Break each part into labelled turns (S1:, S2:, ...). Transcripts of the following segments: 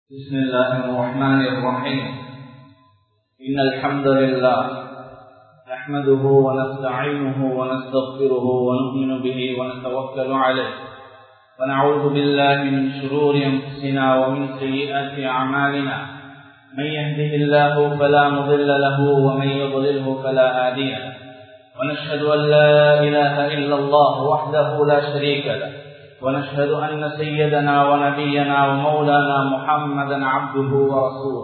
S1: بسم الله الرحمن الرحيم إن الحمد لله نحمده ونستعينه ونستغفره ونؤمن به ونتوكل عليه ونعوذ بالله من شرور أنفسنا ومن سيئات أعمالنا من يهده الله فلا مضل له ومن يضلله فلا هادي له ونشهد أن لا إله إلا الله وحده لا شريك له ونشهد أن سيدنا ونبينا ومولانا محمدا عبده ورسوله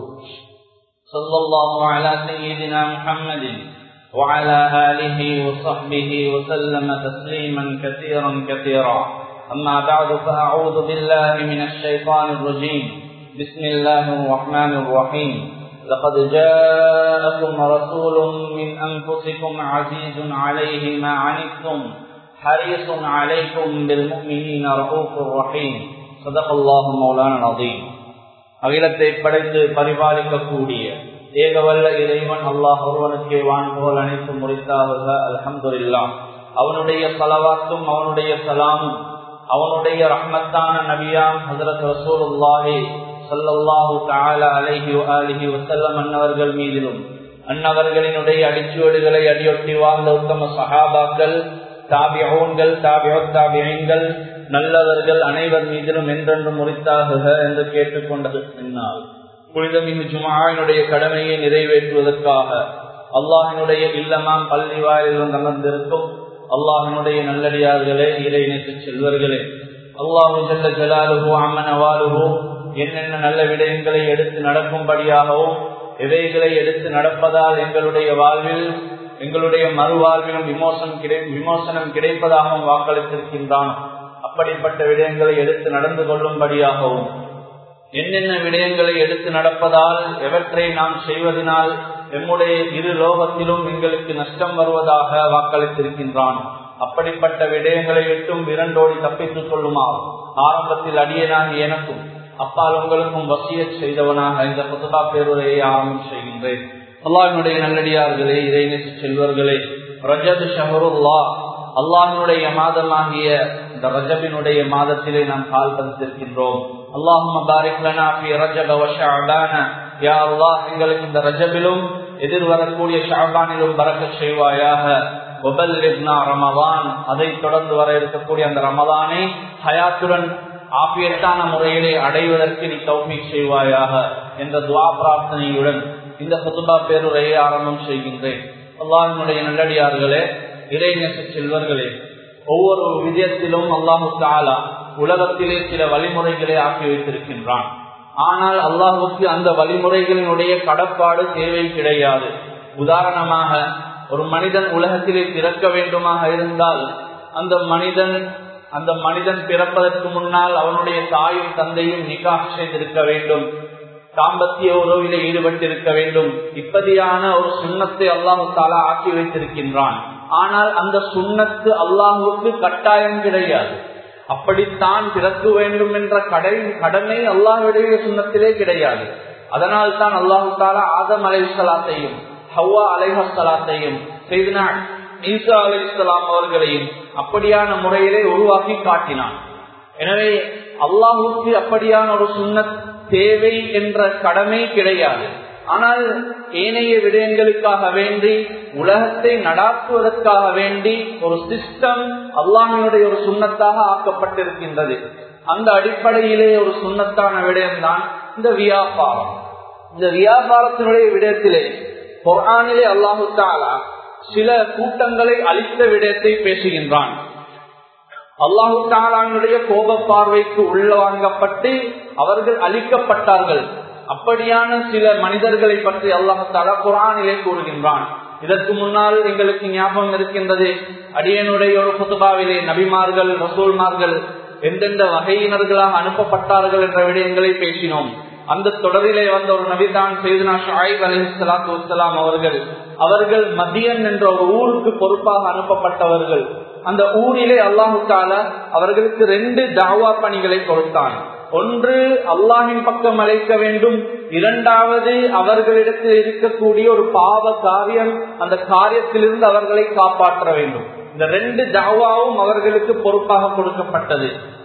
S1: صلى الله على سيدنا محمد وعلى آله وصحبه وسلم تسليما كثيرا كثيرا أما بعد فأعوذ بالله من الشيطان الرجيم بسم الله الرحمن الرحيم لقد جاءكم رسول من أنفسكم عزيز عليه ما عنتم حريص عليكم بالمؤمنين رؤوف رحيم صدق الله مولانا العظيم அகிலத்தை படைத்து பரிபாலிக்கக்கூடிய ஏகவல்ல இறைவன் அல்லாஹ் ஒருவனுக்கே வான்போல் அனைத்து முறைத்தாக அல்ஹம்துல்லா அவனுடைய பலவாக்கும் அவனுடைய சலாமும் அவனுடைய ரஹ்மத்தான நபியாம் ஹசரத் ரசூலுல்லாஹி சல்லல்லாஹு தாலா அலைஹி அலிஹி வசல்லம் அன்னவர்கள் மீதிலும் அன்னவர்களினுடைய அடிச்சுவடுகளை அடியொட்டி வாழ்ந்த உத்தம சஹாபாக்கள் தாபியோன்கள் தாபியோ தாபியங்கள் நல்லவர்கள் அனைவர் மீதிலும் என்றென்றும் முறித்தாகுக என்று கேட்டுக்கொண்டது பின்னால் புனிதமிகு ஜுமாவினுடைய கடமையை நிறைவேற்றுவதற்காக அல்லாஹினுடைய இல்லமாம் பள்ளி வாயிலும் அமர்ந்திருக்கும் அல்லாஹினுடைய நல்லடியார்களே இறைநேற்று செல்வர்களே அல்லாஹு செல்ல ஜலாலுகோ அம்மனவாலுகோ என்னென்ன நல்ல விடயங்களை எடுத்து நடக்கும்படியாகவும் எவைகளை எடுத்து நடப்பதால் எங்களுடைய வாழ்வில் எங்களுடைய மறுவாழ்விலும் விமோசனம் கிடை விமோசனம் கிடைப்பதாகவும் வாக்களித்திருக்கின்றான் அப்படிப்பட்ட விடயங்களை எடுத்து நடந்து கொள்ளும்படியாகவும் என்னென்ன விடயங்களை எடுத்து நடப்பதால் எவற்றை நாம் செய்வதனால் எம்முடைய இரு லோகத்திலும் எங்களுக்கு நஷ்டம் வருவதாக வாக்களித்திருக்கின்றான் அப்படிப்பட்ட விடயங்களை விட்டும் விரண்டோடி தப்பித்துக் கொள்ளுமாறு ஆரம்பத்தில் அடியனாகி எனக்கும் அப்பால் உங்களுக்கும் வசிய செய்தவனாக இந்த புத்தகா பேருரையை ஆரம்பம் செய்கின்றேன் அல்லாஹினுடைய நல்லடியார்களே இறைநேச செல்வர்களே ரஜத் ஷஹருல்லா அல்லாஹினுடைய மாதமாகிய இந்த ரஜபினுடைய மாதத்திலே நாம் கால் பதித்திருக்கின்றோம் அல்லாஹும் எங்களுக்கு இந்த ரஜபிலும் எதிர்வரக்கூடிய ஷாபானிலும் பறக்க செய்வாயாக ரமதான் அதை தொடர்ந்து வர இருக்கக்கூடிய அந்த ரமதானை ஹயாத்துடன் ஆபியத்தான முறையிலே அடைவதற்கு நீ தௌமிக் செய்வாயாக என்ற துவா பிரார்த்தனையுடன் இந்த புதுபா பேருரையை ஆரம்பம் செய்கின்றேன் அல்லாஹினுடைய நல்லடியார்களே இறைநேச செல்வர்களே ஒவ்வொரு விஜயத்திலும் அல்லாஹு தாலா உலகத்திலே சில வழிமுறைகளை ஆக்கி வைத்திருக்கின்றான் ஆனால் அல்லாஹுக்கு அந்த வழிமுறைகளினுடைய கடப்பாடு தேவை கிடையாது உதாரணமாக ஒரு மனிதன் உலகத்திலே பிறக்க வேண்டுமாக இருந்தால் அந்த மனிதன் அந்த மனிதன் பிறப்பதற்கு முன்னால் அவனுடைய தாயும் தந்தையும் நிகாஹ் செய்திருக்க வேண்டும் தாம்பத்திய உறவிலே ஈடுபட்டிருக்க வேண்டும் இப்படியான ஒரு சுண்ணத்தை அல்லாஹு தாலா ஆக்கி வைத்திருக்கின்றான் ஆனால் அந்த சுண்ணத்து அல்லாஹுக்கு கட்டாயம் கிடையாது அப்படித்தான் பிறக்க வேண்டும் என்ற கடை கடமை அல்லாஹுடைய சுண்ணத்திலே கிடையாது அதனால் தான் அல்லாஹு தாலா ஆதம் அலைசலாத்தையும் ஹவ்வா அலைஹலாத்தையும் செய்தினா ஈசா அலி இஸ்லாம் அவர்களையும் அப்படியான முறையிலே உருவாக்கி காட்டினான் எனவே அல்லாஹுக்கு அப்படியான ஒரு சுண்ணத் தேவை என்ற கடமை கிடையாது ஆனால் ஏனைய விடயங்களுக்காக வேண்டி உலகத்தை நடாத்துவதற்காக வேண்டி ஒரு சிஸ்டம் அல்லாஹினுடைய ஒரு சுண்ணத்தாக ஆக்கப்பட்டிருக்கின்றது அந்த அடிப்படையிலே ஒரு சுண்ணத்தான விடயம்தான் இந்த வியாபாரம் இந்த வியாபாரத்தினுடைய விடயத்திலே குரானிலே அல்லாஹு தாலா சில கூட்டங்களை அழித்த விடயத்தை பேசுகின்றான் அல்லாஹு தாலானுடைய கோப பார்வைக்கு உள்ளவாங்கப்பட்டு அவர்கள் அழிக்கப்பட்டார்கள் அப்படியான சில மனிதர்களை பற்றி அல்லாஹு தாலா குரானிலே கூறுகின்றான் இதற்கு முன்னால் எங்களுக்கு ஞாபகம் இருக்கின்றது அடியனுடைய ஒரு புத்துபாவிலே நபிமார்கள் ரசூல்மார்கள் எந்தெந்த வகையினர்களாக அனுப்பப்பட்டார்கள் என்ற விடயங்களை பேசினோம் அந்த தொடரிலே வந்த ஒரு நபிதான் செய்தனா ஷாயிப் அலி சலாத்து வலாம் அவர்கள் அவர்கள் மதியன் என்ற ஒரு ஊருக்கு பொறுப்பாக அனுப்பப்பட்டவர்கள் அந்த ஊரிலே அல்லாஹு தாலா அவர்களுக்கு ரெண்டு தாவா பணிகளை கொடுத்தான் ஒன்று அல்லாஹின் பக்கம் அழைக்க வேண்டும் இரண்டாவது அவர்களிடத்தில் இருக்கக்கூடிய ஒரு பாவ காரியம் அந்த காரியத்திலிருந்து அவர்களை காப்பாற்ற வேண்டும் இந்த ரெண்டு தாவாவும் அவர்களுக்கு பொறுப்பாக கொடுக்கப்பட்டது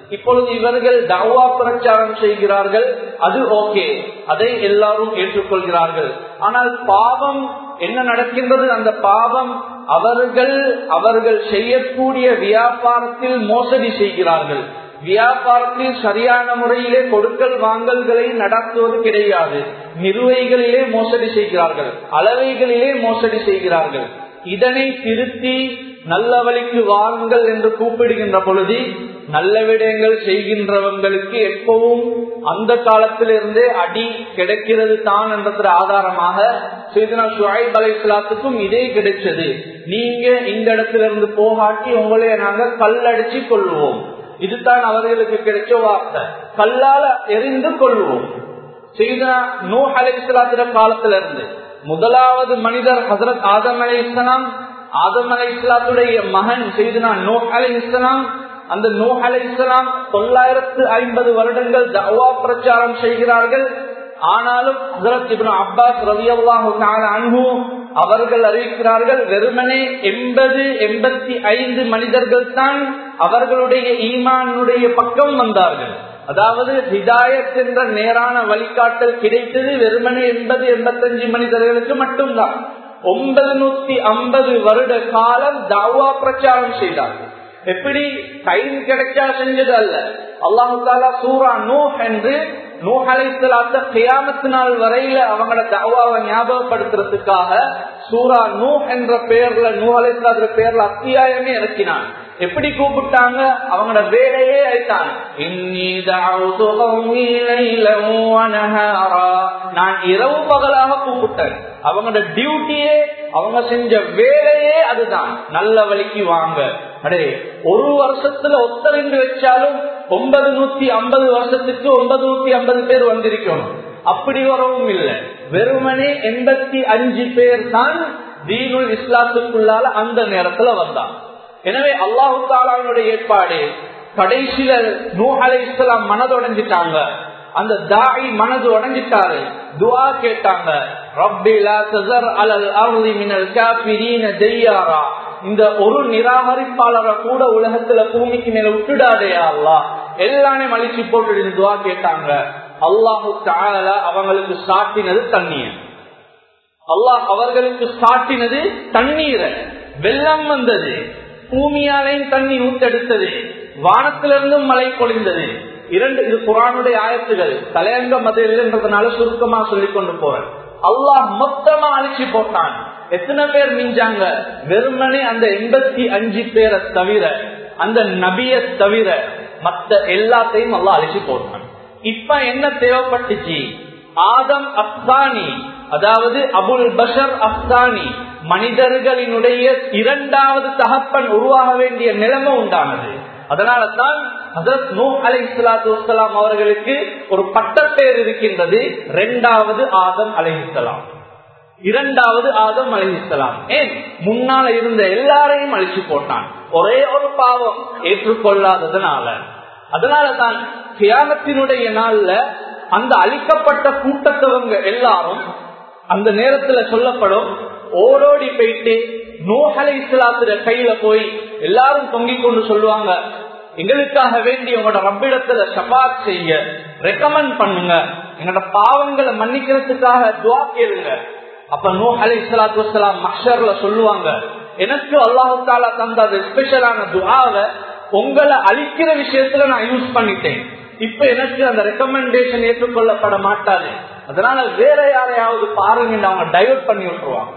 S1: இப்பொழுது இவர்கள் தவா பிரச்சாரம் செய்கிறார்கள் அது ஓகே அதை எல்லாரும் ஏற்றுக்கொள்கிறார்கள் ஆனால் பாவம் என்ன நடக்கின்றது அந்த பாவம் அவர்கள் அவர்கள் செய்யக்கூடிய வியாபாரத்தில் மோசடி செய்கிறார்கள் வியாபாரத்தில் சரியான முறையிலே கொடுக்கல் வாங்கல்களை நடத்துவது கிடையாது நிறுவைகளிலே மோசடி செய்கிறார்கள் அளவைகளிலே மோசடி செய்கிறார்கள் இதனை திருத்தி நல்ல வழிக்கு வாருங்கள் என்று கூப்பிடுகின்ற பொழுது நல்ல விடயங்கள் செய்கின்றவங்களுக்கு எப்பவும் அந்த காலத்திலிருந்தே அடி கிடைக்கிறது தான் என்றது ஆதாரமாக செய்தனா ஷுஐப் அலை இஸ்லாத்துக்கும் இதே கிடைச்சது நீங்க இந்த இடத்துல இருந்து போகாட்டி உங்களைய நாங்க கல்லடிச்சு கொள்வோம் இதுதான் அவர்களுக்கு கிடைச்ச வார்த்தை கல்லால எரிந்து கொள்வோம் செய்தனா நூ அலை இஸ்லாத்திர காலத்துல இருந்து முதலாவது மனிதர் ஹசரத் ஆதம் அலை இஸ்லாம் ஆதம் அலை இஸ்லாத்துடைய மகன் செய்தனா நூ அலை இஸ்லாம் அந்த நூ அலை இஸ்லாம் தொள்ளாயிரத்து ஐம்பது வருடங்கள் தவா பிரச்சாரம் செய்கிறார்கள் ஆனாலும் ஹசரத் இப்னு அப்பாஸ் ரவி அல்லாஹு அவர்கள் அறிவிக்கிறார்கள் வெறுமனே எண்பது எண்பத்தி ஐந்து மனிதர்கள் தான் அவர்களுடைய ஈமானுடைய பக்கம் வந்தார்கள் அதாவது ஹிதாயத் என்ற நேரான வழிகாட்டல் கிடைத்தது வெறுமனே எண்பது எண்பத்தஞ்சு மனிதர்களுக்கு மட்டும்தான் ஒன்பது நூத்தி ஐம்பது வருட காலம் தாவா பிரச்சாரம் செய்தார்கள் எப்படி டைம் கிடைச்சா செஞ்சது அல்ல அல்லாஹு தாலா சூரா நூ என்று நூஹலைத்தலாத்த கியாமத்து நாள் வரையில அவங்களோட தவாவை ஞாபகப்படுத்துறதுக்காக சூரா நூ என்ற பெயர்ல நூஹலைத்தலாத்த பேர்ல அத்தியாயமே இறக்கினான் எப்படி கூப்பிட்டாங்க அவங்களோட வேலையே ஆயிட்டான் நான் இரவு பகலாக கூப்பிட்டேன் அவங்களோட டியூட்டியே அவங்க செஞ்ச வேலையே அதுதான் நல்ல வழிக்கு வாங்க அடே ஒரு வருஷத்துல ஒத்தரிந்து வச்சாலும் ஒன்பது நூத்தி ஐம்பது வருஷத்துக்கு ஒன்பது நூத்தி ஐம்பது பேர் வந்திருக்கணும் அப்படி வரவும் இல்லை வெறுமனே எண்பத்தி அஞ்சு பேர் தான் தீனுல் இஸ்லாத்துக்குள்ளால அந்த நேரத்துல வந்தான் எனவே அல்லாஹு தாலாவுடைய ஏற்பாடு கடைசியில நூ அலை இஸ்லாம் மனதுடைஞ்சிட்டாங்க அந்த தாய் மனது உடஞ்சிட்டாரு துவா கேட்டாங்க இந்த ஒரு நிராகரிப்பாளரை கூட உலகத்துல பூமிக்கு மேல விட்டுடாதே அல்லா எல்லாமே மலிச்சு போட்டு துவா கேட்டாங்க அல்லாஹு தால அவங்களுக்கு சாட்டினது தண்ணீர் அல்லாஹ் அவர்களுக்கு சாட்டினது தண்ணீரை வெள்ளம் வந்தது பூமியாலையும் தண்ணி ஊத்தெடுத்தது வானத்திலிருந்தும் மழை பொழிந்தது இரண்டு இது குரானுடைய ஆயத்துகள் தலையங்க மதில்ன்றதுனால சுருக்கமா சொல்லி கொண்டு போறேன் அல்லாஹ் மொத்தமா அழிச்சு போட்டான் எத்தனை பேர் மிஞ்சாங்க வெறுமனே அந்த எண்பத்தி அஞ்சு பேரை தவிர அந்த நபிய தவிர மத்த எல்லாத்தையும் அல்லாஹ் அழிச்சு போட்டான் இப்ப என்ன தேவைப்பட்டுச்சு ஆதம் அப்தானி அதாவது அபுல் பஷர் அப்தானி மனிதர்களினுடைய இரண்டாவது தகப்பன் உருவாக வேண்டிய நிலைமை உண்டானது அதனால தான் அலை வலாம் அவர்களுக்கு ஒரு பட்டப்பேர் இருக்கின்றது இரண்டாவது ஆதம் அலைஹிஸ்லாம் இரண்டாவது ஆதம் அலைஹிஸ்லாம் ஏன் முன்னால இருந்த எல்லாரையும் அழிச்சு போட்டான் ஒரே ஒரு பாவம் ஏற்றுக்கொள்ளாததுனால அதனால தான் தியானத்தினுடைய நாள்ல அந்த அழிக்கப்பட்ட கூட்டத்தவங்க எல்லாரும் அந்த நேரத்துல சொல்லப்படும் ஓடோடி போயிட்டு நூஹலை இஸ்லாத்துல கையில போய் எல்லாரும் தொங்கிக் கொண்டு சொல்லுவாங்க எங்களுக்காக வேண்டி உங்களோட ரப்பிடத்துல சபாத் செய்ய ரெக்கமெண்ட் பண்ணுங்க எங்களோட பாவங்களை மன்னிக்கிறதுக்காக துவா கேளுங்க அப்ப நூ அலை இஸ்லாத்து வலாம் மஷர்ல சொல்லுவாங்க எனக்கு அல்லாஹு தாலா தந்த அது ஸ்பெஷலான துவாவை உங்களை அழிக்கிற விஷயத்துல நான் யூஸ் பண்ணிட்டேன் இப்ப எனக்கு அந்த ரெக்கமெண்டேஷன் ஏற்றுக்கொள்ளப்பட மாட்டாது அதனால வேற யாரையாவது பாருங்க அவங்க டைவர்ட் பண்ணி விட்டுருவாங்க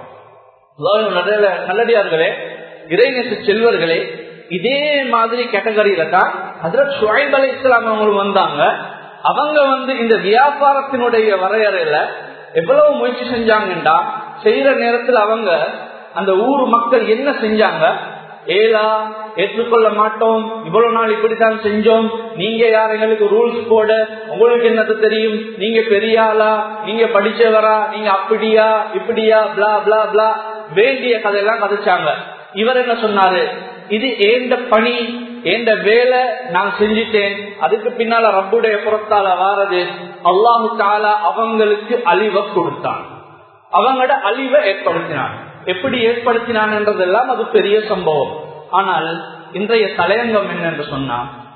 S1: நல்லடியார்களே இறைநேச செல்வர்களே இதே மாதிரி கேட்டகரியில தான் ஹசரத் ஷுவைப் அலி இஸ்லாம் அவங்களும் வந்தாங்க அவங்க வந்து இந்த வியாபாரத்தினுடைய வரையறையில எவ்வளவு முயற்சி செஞ்சாங்கண்டா செய்யற நேரத்துல அவங்க அந்த ஊர் மக்கள் என்ன செஞ்சாங்க ஏலா ஏற்றுக்கொள்ள மாட்டோம் இவ்வளவு நாள் இப்படித்தான் செஞ்சோம் நீங்க யார் எங்களுக்கு ரூல்ஸ் போட உங்களுக்கு என்னது தெரியும் நீங்க பெரிய ஆளா நீங்க படிச்சவரா நீங்க அப்படியா இப்படியா பிளா பிளா பிளா வேண்டிய கதையெல்லாம் கதைச்சாங்க இவர் என்ன சொன்னாரு இது ஏண்ட பணி ஏண்ட வேலை நான் செஞ்சிட்டேன் அதுக்கு பின்னால ரப்புடைய புறத்தால வாரது அல்லாஹு தாலா அவங்களுக்கு அழிவை கொடுத்தான் அவங்களோட அழிவை ஏற்படுத்தினான் எப்படி ஏற்படுத்தினான் என்றதெல்லாம் அது பெரிய சம்பவம் ஆனால் இன்றைய தலையங்கம் என்னென்று சொன்னா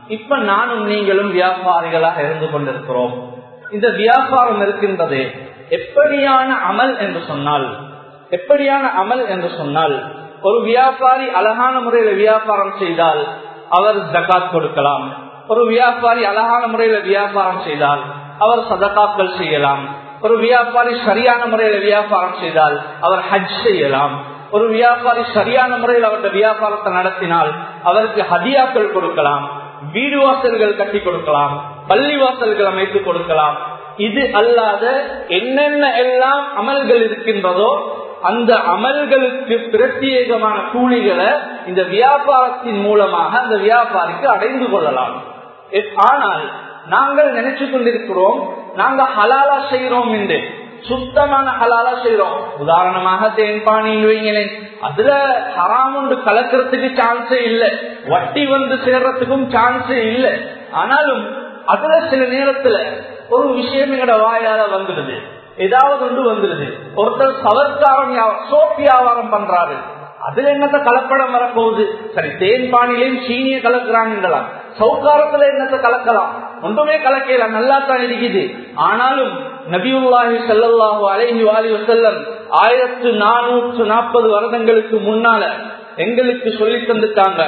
S1: இப்ப நானும் நீங்களும் வியாபாரிகளாக இருந்து கொண்டிருக்கிறோம் இந்த வியாபாரம் இருக்கின்றது எப்படியான அமல் என்று சொன்னால் எப்படியான அமல் என்று சொன்னால் ஒரு வியாபாரி அழகான முறையில வியாபாரம் செய்தால் அவர் ஜக்காத் கொடுக்கலாம் ஒரு வியாபாரி அழகான முறையில வியாபாரம் செய்தால் அவர் சதகாக்கள் செய்யலாம் ஒரு வியாபாரி சரியான முறையில வியாபாரம் செய்தால் அவர் ஹஜ் செய்யலாம் ஒரு வியாபாரி சரியான முறையில் அவருடைய வியாபாரத்தை நடத்தினால் அவருக்கு ஹதியாக்கள் கொடுக்கலாம் வீடு வாசல்கள் கட்டி கொடுக்கலாம் பள்ளி வாசல்கள் அமைத்து கொடுக்கலாம் இது அல்லாத என்னென்ன எல்லாம் அமல்கள் இருக்கின்றதோ அந்த அமல்களுக்கு பிரத்யேகமான கூலிகளை இந்த வியாபாரத்தின் மூலமாக அந்த வியாபாரிக்கு அடைந்து கொள்ளலாம் ஆனால் நாங்கள் நினைச்சு கொண்டிருக்கிறோம் நாங்க ஹலாலா செய்யறோம் என்று சுத்தமான ஹலாலா செய்யறோம் உதாரணமாக தேன்பானியில் வைங்களேன் அதுல ஹராம் ஒன்று கலக்கிறதுக்கு சான்ஸே இல்லை வட்டி வந்து சேர்றதுக்கும் சான்ஸே இல்லை ஆனாலும் அதுல சில நேரத்துல ஒரு விஷயம் எங்கட வாயால வந்துடுது ஏதாவது ஒன்று வந்துடுது ஒருத்தர் சவர்க்காரம் சோப் வியாபாரம் பண்றாரு அதுல என்னத்த கலப்படம் வரப்போகுது சரி தேன்பானிலையும் சீனிய கலக்குறாங்கலாம் சவுக்காரத்துல என்னத்தை கலக்கலாம் ஒன்றுமே கலக்கலாம் நல்லா தான் இருக்குது ஆனாலும் நபியுல்லாஹி செல்லல்லாஹு அலைஹி வாலி வசல்லம் ஆயிரத்து நானூற்று நாற்பது வருடங்களுக்கு முன்னால எங்களுக்கு சொல்லி தந்துட்டாங்க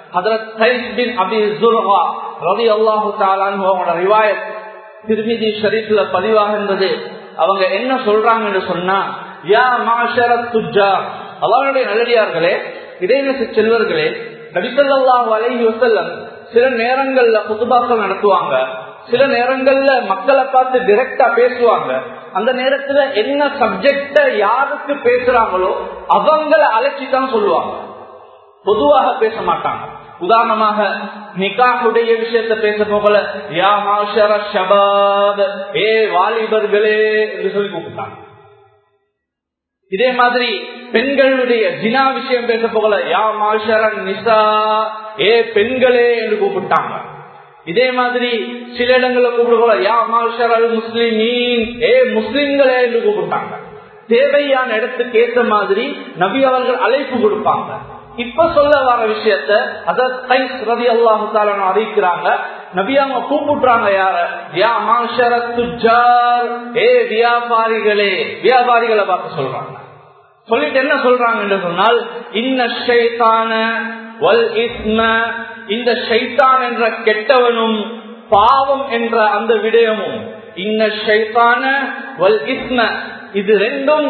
S1: திருமிதி ஷரீஃப்ல பதிவாகின்றது அவங்க என்ன சொல்றாங்கன்னு சொன்னா யா மாஷர துஜா அவர்களுடைய நல்லடியார்களே இடைநசு செல்வர்களே நபிசல்லாஹு அலைஹி வசல்லம் சில நேரங்கள்ல புதுபாக்கள் நடத்துவாங்க சில நேரங்கள்ல மக்களை பார்த்து டிரெக்டா பேசுவாங்க அந்த நேரத்துல என்ன சப்ஜெக்ட யாருக்கு பேசுறாங்களோ அவங்கள அழைச்சிதான் சொல்லுவாங்க பொதுவாக பேச மாட்டாங்க உதாரணமாக நிகாஹுடைய விஷயத்த பேச போகல யா மாஷர ஷபாத் ஏ வாலிபர்களே என்று சொல்லி கூப்பிட்டாங்க இதே மாதிரி பெண்களுடைய ஜினா விஷயம் பேச போகல யா மாஷரன் நிசா ஏ பெண்களே என்று கூப்பிட்டாங்க இதே மாதிரி சில இடங்களில் கூப்பிடுவோம் யா மாஷர் அல் முஸ்லிமீன் ஏ முஸ்லிம்களே என்று கூப்பிட்டாங்க தேவையான இடத்துக்கு ஏற்ற மாதிரி நபி அவர்கள் அழைப்பு கொடுப்பாங்க இப்ப சொல்ல வர விஷயத்த அத ரவி அல்லாஹு அறிவிக்கிறாங்க நபி அவங்க கூப்பிடுறாங்க யார யா மாஷர துஜார் ஏ வியாபாரிகளே வியாபாரிகளை பார்த்து சொல்றாங்க சொல்லிட்டு என்ன சொல்றாங்க என்று சொன்னால் இன்ன ஷைத்தான வல் இஸ்ம இந்த ஷைத்தான் என்ற கெட்டவனும் பாவம் என்ற அந்த விடயமும் இன்ன ஷைத்தான வல் இஸ்ம இது ரெண்டும்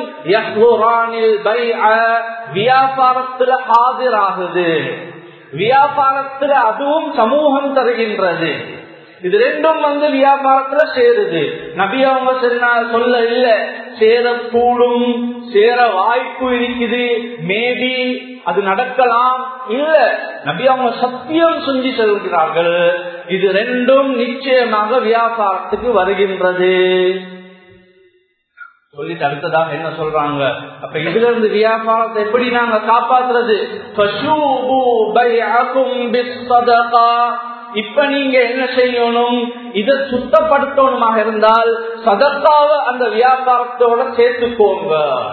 S1: வியாபாரத்துல ஆஜராகுது வியாபாரத்துல அதுவும் சமூகம் தருகின்றது இது ரெண்டும் வந்து வியாபாரத்துல சேருது நபி அவங்க சரி நான் சொல்ல இல்ல சேரக்கூடும் சேர வாய்ப்பு இருக்குது மேபி அது நடக்கலாம் இல்ல நபி அவங்க சத்தியம் செஞ்சு செல்கிறார்கள் இது ரெண்டும் நிச்சயமாக வியாபாரத்துக்கு வருகின்றது சொல்லிட்டு அடுத்ததாக என்ன சொல்றாங்க அப்ப இதுல இருந்து வியாபாரத்தை எப்படி நாங்க காப்பாத்துறது இப்ப நீங்க என்ன செய்யணும் இதை சுத்தப்படுத்தணுமாக இருந்தால் சதக்காவ அந்த வியாபாரத்தோட சேர்த்துக்கோங்க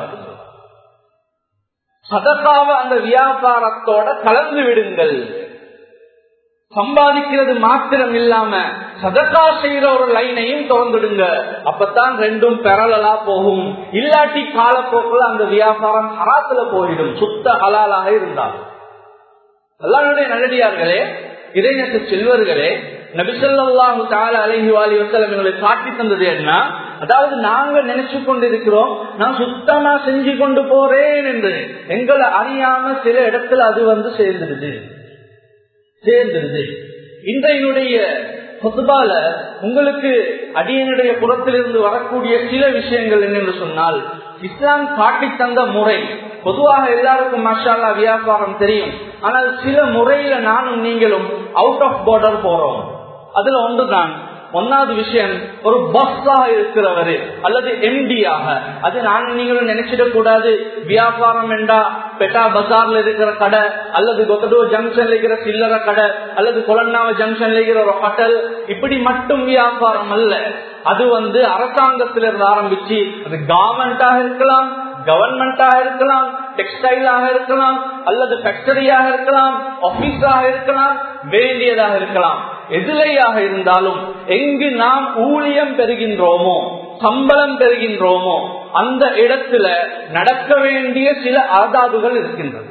S1: சதக்காவ அந்த வியாபாரத்தோட கலந்து விடுங்கள் சம்பாதிக்கிறது மாத்திரம் இல்லாம சதக்கா செய்யற ஒரு லைனையும் திறந்துடுங்க அப்பதான் ரெண்டும் பெறலா போகும் இல்லாட்டி காலப்போக்கில் அந்த வியாபாரம் ஹராத்துல போயிடும் சுத்த ஹலாலாக இருந்தால் எல்லாருடைய நல்லடியார்களே இறைநத்து செல்வர்களே நபிசல்லாஹு தால அலஹி வாலி வசலம் எங்களை காட்டி தந்தது என்ன அதாவது நாங்க நினைச்சு கொண்டிருக்கிறோம் நான் சுத்தமா செஞ்சு கொண்டு போறேன் என்று எங்களை அறியாம சில இடத்துல அது வந்து சேர்ந்துடுது சேர்ந்துருது இன்றையினுடைய பொதுபால உங்களுக்கு அடியனுடைய புறத்திலிருந்து வரக்கூடிய சில விஷயங்கள் என்னென்று சொன்னால் இஸ்லாம் காட்டி தந்த முறை பொதுவாக எல்லாருக்கும் மஷாலா வியாபாரம் தெரியும் ஆனால் சில முறையில நானும் நீங்களும் அவுட் ஆஃப் பார்டர் போறோம் அதுல ஒன்றுதான் ஒன்னாவது விஷயம் ஒரு பஸ்ஸாக இருக்கிறவரு அல்லது எம்டியாக அது நான் நீங்களும் நினைச்சிடக் கூடாது வியாபாரம் என்றா பெட்டா பஜார்ல இருக்கிற கடை அல்லது கொத்தடோ ஜங்ஷன்ல இருக்கிற சில்லற கடை அல்லது கொலன்னாவ ஜங்ஷன்ல இருக்கிற ஒரு ஹோட்டல் இப்படி மட்டும் வியாபாரம் அல்ல அது வந்து அரசாங்கத்திலிருந்து ஆரம்பிச்சு அது கவர்மெண்டாக இருக்கலாம் கவர்மெண்டாக இருக்கலாம் டெக்ஸ்டைலாக இருக்கலாம் அல்லது ஃபேக்டரியாக இருக்கலாம் ஆபீஸாக இருக்கலாம் வேண்டியதாக இருக்கலாம் எதிலையாக இருந்தாலும் எங்கு நாம் ஊழியம் பெறுகின்றோமோ சம்பளம் பெறுகின்றோமோ அந்த இடத்துல நடக்க வேண்டிய சில ஆதாபுகள் இருக்கின்றது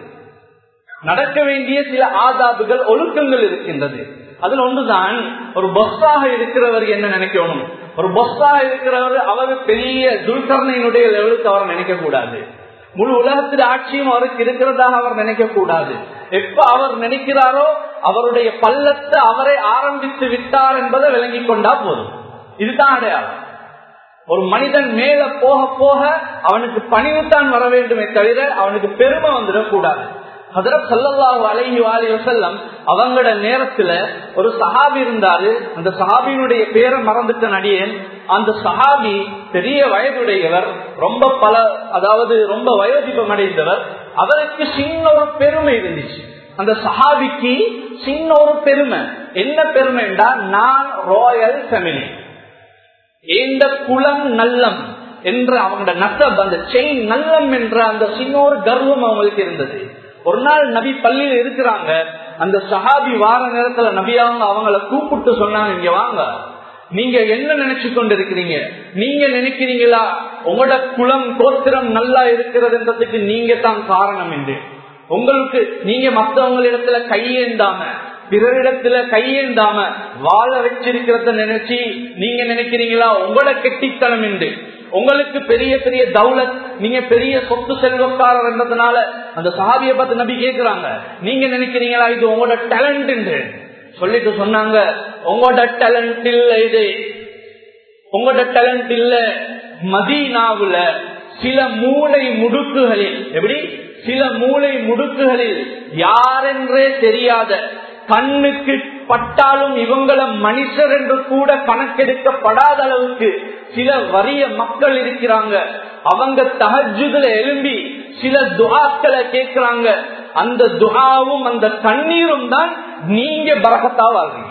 S1: நடக்க வேண்டிய சில ஆதாபுகள் ஒழுக்கங்கள் இருக்கின்றது அதுல ஒன்றுதான் ஒரு பொஸ்ஸாக இருக்கிறவர் என்ன நினைக்கணும் ஒரு பொஸ்ஸாக இருக்கிறவர் அவர் பெரிய துல்கர்ணையினுடைய லெவலுக்கு அவர் நினைக்க கூடாது முழு உலகத்தில் ஆட்சியும் அவருக்கு இருக்கிறதாக அவர் நினைக்க கூடாது எப்ப அவர் நினைக்கிறாரோ அவருடைய பள்ளத்தை அவரை ஆரம்பித்து விட்டார் என்பதை விளங்கிக் கொண்டா போதும் இதுதான் அடையாளம் ஒரு மனிதன் மேல போக போக அவனுக்கு பணிவுத்தான் வர வேண்டுமே தவிர அவனுக்கு பெருமை வந்துடக்கூடாது ஹதரத் சல்லல்லாஹு அலைஹி வாலி வசல்லம் அவங்களோட நேரத்துல ஒரு சஹாபி இருந்தாரு அந்த சஹாபியினுடைய பேரை மறந்துட்ட நடிகன் அந்த சஹாபி பெரிய வயதுடையவர் ரொம்ப பல அதாவது ரொம்ப வயோதிபம் அடைந்தவர் அவருக்கு சின்ன ஒரு பெருமை இருந்துச்சு அந்த சஹாபிக்கு சின்ன ஒரு பெருமை என்ன பெருமைண்டா நான் ராயல் ஃபேமிலி இந்த குலம் நல்லம் என்ற அவங்களோட நசப் அந்த செயின் நல்லம் என்ற அந்த சின்ன ஒரு கர்வம் அவங்களுக்கு இருந்தது ஒரு நாள் நபி பள்ளியில இருக்கிறாங்க அந்த சஹாபி வார நேரத்துல நபியாங்க அவங்கள கூப்பிட்டு சொன்னாங்க இங்க வாங்க நீங்க என்ன நினைச்சு கொண்டு இருக்கிறீங்க நீங்க நினைக்கிறீங்களா உங்களோட குலம் கோத்திரம் நல்லா இருக்கிறதுன்றதுக்கு நீங்க தான் காரணம் என்று உங்களுக்கு நீங்க மற்றவங்களிடத்துல கையேந்தாம பிறரிடத்துல கையேந்தாம வாழ வச்சிருக்கிறத நினைச்சு நீங்க நினைக்கிறீங்களா உங்களோட கெட்டித்தனம் என்று உங்களுக்கு பெரிய பெரிய தௌலத் நீங்க பெரிய சொத்து செல்வக்காரர் என்றதுனால அந்த சஹாபிய பார்த்து நபி கேக்குறாங்க நீங்க நினைக்கிறீங்களா இது உங்களோட டேலண்ட் என்று சொல்லிட்டு சொன்னாங்க உங்களோட டேலண்ட் இல்ல இது உங்களோட டேலண்ட் இல்ல மதீனாவுல சில மூளை முடுக்குகளில் எப்படி சில மூளை முடுக்குகளில் யாரென்றே தெரியாத கண்ணுக்கு பட்டாலும் இவங்களை மனுஷர் என்று கூட கணக்கெடுக்கப்படாத அளவுக்கு சில வறிய மக்கள் இருக்கிறாங்க அவங்க தகஜுதுல எழும்பி சில துகாக்களை கேட்கிறாங்க அந்த துகாவும் அந்த கண்ணீரும் தான் நீங்க பரகத்தா வாழ்றீங்க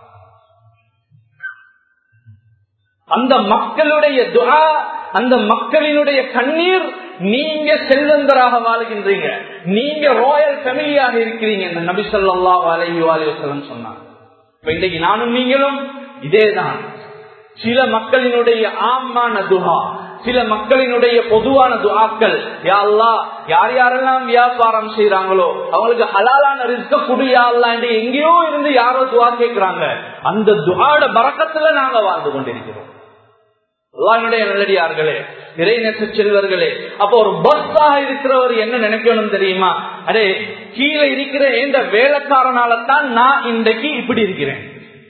S1: அந்த மக்களுடைய துகா அந்த மக்களினுடைய கண்ணீர் நீங்க செல்வந்தராக வாழ்கின்றீங்க நீங்க ராயல் ஃபேமிலியாக இருக்கிறீங்க இந்த நபி சொல்லா அலைஹி வாலிவசலம் சொன்னாங்க இன்றைக்கு நானும் நீங்களும் இதேதான் சில மக்களினுடைய ஆமான துகா சில மக்களினுடைய பொதுவான துவாக்கள் யாழ்லா யார் யாரெல்லாம் வியாபாரம் செய்யறாங்களோ அவங்களுக்கு ஹலாலான ரிஸ்க குடியா என்று எங்கேயோ இருந்து யாரோ துவா கேட்கிறாங்க அந்த துவாட பறக்கத்துல நாங்க வாழ்ந்து கொண்டிருக்கிறோம் அல்லாஹ்வுடைய நல்லடியார்களே இறைநெச செல்வர்களே அப்ப ஒரு பஸ்ஸாக இருக்கிறவர் என்ன நினைக்கணும் தெரியுமா அடே கீழே இருக்கிற எந்த வேலைக்காரனால தான் நான் இன்றைக்கு இப்படி இருக்கிறேன்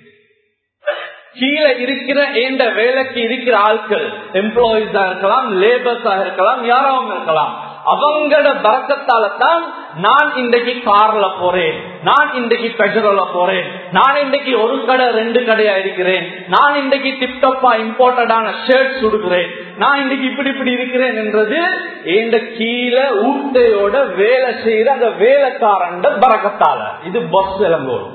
S1: கீழே இருக்கிற எந்த வேலைக்கு இருக்கிற ஆட்கள் எம்ப்ளாயிஸா இருக்கலாம் லேபர்ஸா இருக்கலாம் யாராவும் இருக்கலாம் அவங்களோட பறக்கத்தால தான் நான் இன்றைக்கு கார்ல போறேன் நான் இன்றைக்கு பெட்ரோல போறேன் நான் இன்றைக்கு ஒரு கடை ரெண்டு கடையா இருக்கிறேன் நான் இன்றைக்கு டிப்டப்பா இம்போர்ட்டடான ஷர்ட் சுடுகிறேன் நான் இன்றைக்கு இப்படி இப்படி இருக்கிறேன் என்றது இந்த கீழே ஊட்டையோட வேலை செய்யற அந்த வேலைக்காரன் பறக்கத்தால இது பஸ் விளம்போடும்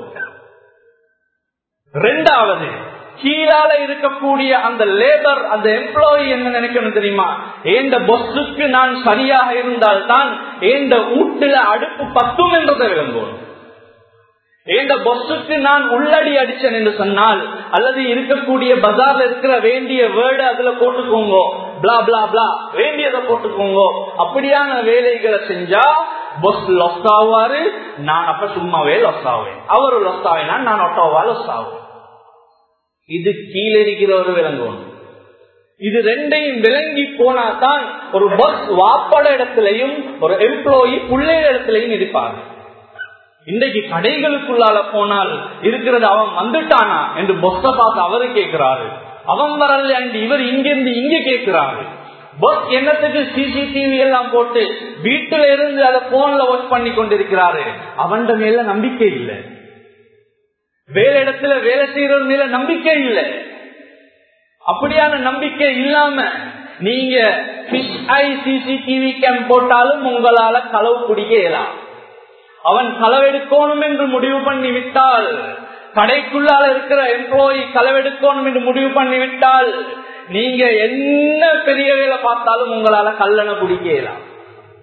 S1: ரெண்டாவது கீழால இருக்கக்கூடிய அந்த லேபர் அந்த எம்ப்ளாயி என்ன நினைக்கணும் தெரியுமா ஏண்ட பொஸ்ஸுக்கு நான் சரியாக இருந்தால் தான் ஏண்ட வீட்டுல அடுப்பு பத்தும் என்றதை விளங்குவோம் ஏண்ட பொஸ்ஸுக்கு நான் உள்ளடி அடிச்சேன் என்று சொன்னால் அல்லது இருக்கக்கூடிய பஜார்ல இருக்கிற வேண்டிய வேர்டு அதுல போட்டுக்கோங்க பிளா பிளா பிளா வேண்டியதை போட்டுக்கோங்க அப்படியான வேலைகளை செஞ்சா பொஸ் லொஸ் ஆவாரு நான் அப்ப சும்மாவே லொஸ் ஆவேன் அவரு லொஸ் ஆவேனா நான் ஒட்டோவா லொஸ் ஆவேன் இது கீழே இருக்கிற ஒரு விலங்கும் இது ரெண்டையும் விளங்கி போனா தான் ஒரு பஸ் வாப்பட இடத்திலையும் ஒரு எம்ப்ளாயி பிள்ளைய இடத்திலையும் இருப்பாங்க இன்றைக்கு கடைகளுக்குள்ளால போனால் இருக்கிறது அவன் வந்துட்டானா என்று பொஸ்ஸ பார்த்து அவரு கேட்கிறாரு அவன் வரல இவர் இங்கிருந்து இங்க கேட்கிறாரு பஸ் என்னத்துக்கு சிசிடிவி எல்லாம் போட்டு வீட்டுல இருந்து அதை போன்ல ஒர்க் பண்ணி கொண்டிருக்கிறாரு அவன் மேல நம்பிக்கை இல்லை வேலை இடத்துல வேலை செய்யறது மேல நம்பிக்கை இல்லை அப்படியான நம்பிக்கை இல்லாம நீங்க பிஷ் ஐ சிசிடிவி கேம் போட்டாலும் உங்களால களவு குடிக்க இயலாம் அவன் களவெடுக்கணும் என்று முடிவு பண்ணி விட்டால் கடைக்குள்ளால இருக்கிற எம்ப்ளாயி களவெடுக்கணும் என்று முடிவு பண்ணி விட்டால் நீங்க என்ன பெரிய வேலை பார்த்தாலும் உங்களால கல்லணை குடிக்க இயலாம்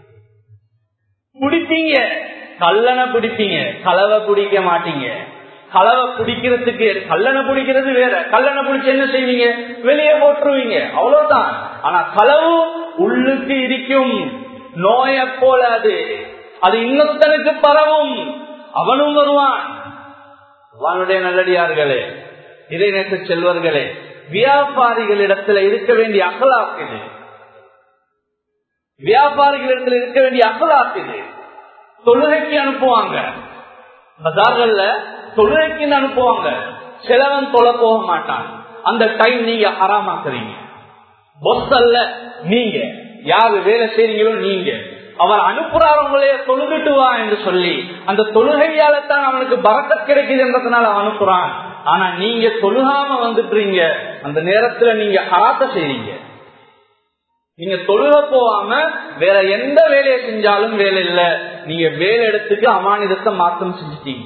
S1: குடிப்பீங்க கல்லணை குடிப்பீங்க களவை குடிக்க மாட்டீங்க கலவை குடிக்கிறதுக்கு கல்லணை பிடிக்கிறது வேற கல்லணை பிடிச்சு என்ன செய்வீங்க வெளியே போட்டுருவீங்க அவ்வளவுதான் ஆனா களவு உள்ளுக்கு இருக்கும் நோய போல அது அது இன்னொருத்தனுக்கு பரவும் அவனும் வருவான் அவனுடைய நல்லடியார்களே இதை நேற்று செல்வர்களே வியாபாரிகளிடத்துல இருக்க வேண்டிய அகலாக்கு இது வியாபாரிகளிடத்துல இருக்க வேண்டிய அகலாக்கு இது தொழுகைக்கு அனுப்புவாங்க பஜார்கள்ல தொழுகைக்கு அனுப்புவாங்க செலவன் தொலை போக மாட்டான் அந்த டைம் நீங்க ஆறாமாக்குறீங்க பொஸ் அல்ல நீங்க யாரு வேலை செய்றீங்களோ நீங்க அவர் அனுப்புறாரவங்களே தொழுகிட்டு வா என்று சொல்லி அந்த தொழுகையால தான் அவனுக்கு பறக்க கிடைக்குது என்றதுனால அவன் அனுப்புறான் ஆனா நீங்க தொழுகாம வந்துட்டுறீங்க அந்த நேரத்துல நீங்க ஹராத்த செய்றீங்க நீங்க தொழுக போகாம வேற எந்த வேலையை செஞ்சாலும் வேலை இல்ல நீங்க வேலை இடத்துக்கு அமானிதத்தை மாற்றம் செஞ்சுட்டீங்க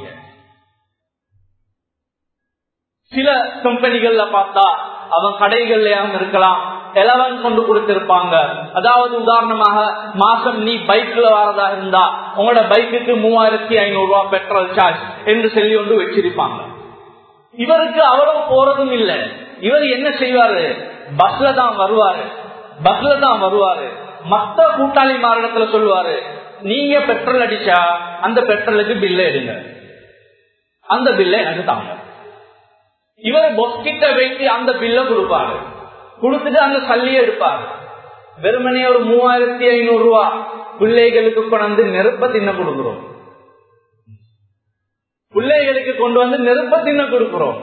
S1: சில கம்பெனிகள்ல பார்த்தா அவன் கடைகள்லயாவும் இருக்கலாம் எலவன் கொண்டு கொடுத்திருப்பாங்க அதாவது உதாரணமாக மாசம் நீ பைக்ல வரதா இருந்தா உங்களோட பைக்குக்கு மூவாயிரத்தி ஐநூறு ரூபாய் பெட்ரோல் சார்ஜ் என்று சொல்லி ஒன்று வச்சிருப்பாங்க இவருக்கு அவ்வளவு போறதும் இல்ல இவர் என்ன செய்வாரு பஸ்ல தான் வருவாரு பஸ்ல தான் வருவாரு மத்த கூட்டாளி மாநிலத்துல சொல்லுவாரு நீங்க பெட்ரோல் அடிச்சா அந்த பெட்ரோலுக்கு பில்ல எடுங்க அந்த பில்ல எனக்கு தாங்க இவர் பொஸ்கிட்ட வைத்து அந்த பில்ல கொடுப்பாரு கொடுத்துட்டு அந்த சல்லியை எடுப்பாரு வெறுமனே ஒரு மூவாயிரத்தி ஐநூறு ரூபா பிள்ளைகளுக்கு கொண்டு நெருப்ப தின்ன கொடுக்கிறோம் பிள்ளைகளுக்கு கொண்டு வந்து நெருப்ப தின்ன கொடுக்கிறோம்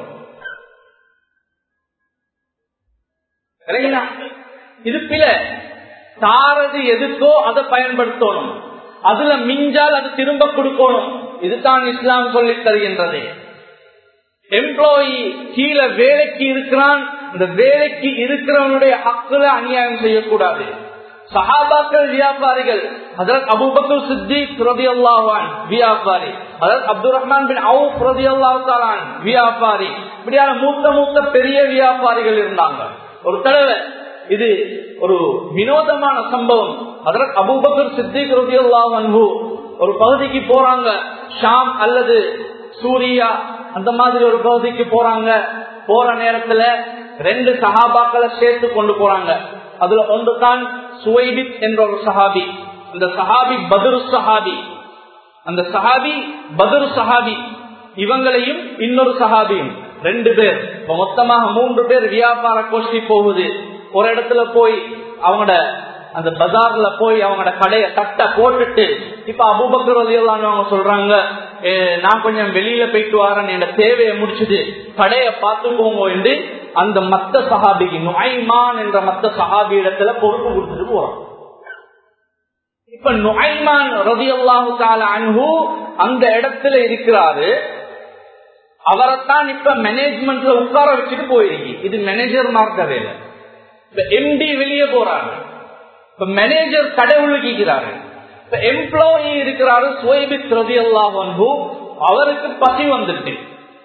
S1: இது பில தாரது எதுக்கோ அதை பயன்படுத்தணும் அதுல மிஞ்சால் அது திரும்ப கொடுக்கணும் இதுதான் இஸ்லாம் சொல்லி தருகின்றது எம்ப்ளாயி கீழே வேலைக்கு இருக்கிறான் இந்த வேலைக்கு இருக்கிறவனுடைய ஹக்குல அநியாயம் செய்யக்கூடாது சஹாபாக்கள் வியாபாரிகள் அதற்கு அபுபக்கர் சித்திக் ரதி அல்லாஹான் வியாபாரி அதற்கு அப்துல் ரஹ்மான் பின் அவுப் ரதி அல்லாஹான் வியாபாரி இப்படியான மூத்த மூத்த பெரிய வியாபாரிகள் இருந்தாங்க ஒரு தடவை இது ஒரு வினோதமான சம்பவம் அதற்கு அபுபக்கர் சித்திக் ரதி அல்லாஹ் ஒரு பகுதிக்கு போறாங்க ஷாம் அல்லது சூரியா அந்த மாதிரி ஒரு பகுதிக்கு போறாங்க போற நேரத்துல ரெண்டு சஹாபாக்களை சேர்த்து கொண்டு போறாங்க அதுல ஒன்று தான் சுவைபித் என்ற ஒரு சஹாபி அந்த சஹாபி பதுரு சஹாபி அந்த சஹாபி பதுரு சஹாபி இவங்களையும் இன்னொரு சஹாபியும் ரெண்டு பேர் மொத்தமாக மூன்று பேர் வியாபார கோஷ்டி போகுது ஒரு இடத்துல போய் அவங்களோட அந்த பஜார்ல போய் அவங்களோட கடைய தட்ட போட்டுட்டு இப்ப அபுபக்கர் வழியெல்லாம் அவங்க சொல்றாங்க நான் கொஞ்சம் வெளியில போயிட்டு வரேன் என் தேவையை முடிச்சுட்டு கடைய பார்த்துக்கோங்க என்று அந்த மத்த சஹாபிக்கு நுழைமான் என்ற மத்த சஹாபி இடத்துல பொறுப்பு கொடுத்துட்டு போறான் இப்ப நுழைமான் ரவி அல்லாஹு அன்பு அந்த இடத்துல இருக்கிறாரு அவரைத்தான் இப்ப மேனேஜ்மெண்ட்ல உட்கார வச்சுட்டு போயிருக்கு இது மேனேஜர் மார்க்க வேலை இப்ப எம்டி வெளியே போறாங்க இப்ப மேனேஜர் கடை உள்ளிக்கிறாரு இப்ப எம்ப்ளாயி இருக்கிறாரு சுவைபித் ரதி அல்லாஹு அவருக்கு பசி வந்துட்டு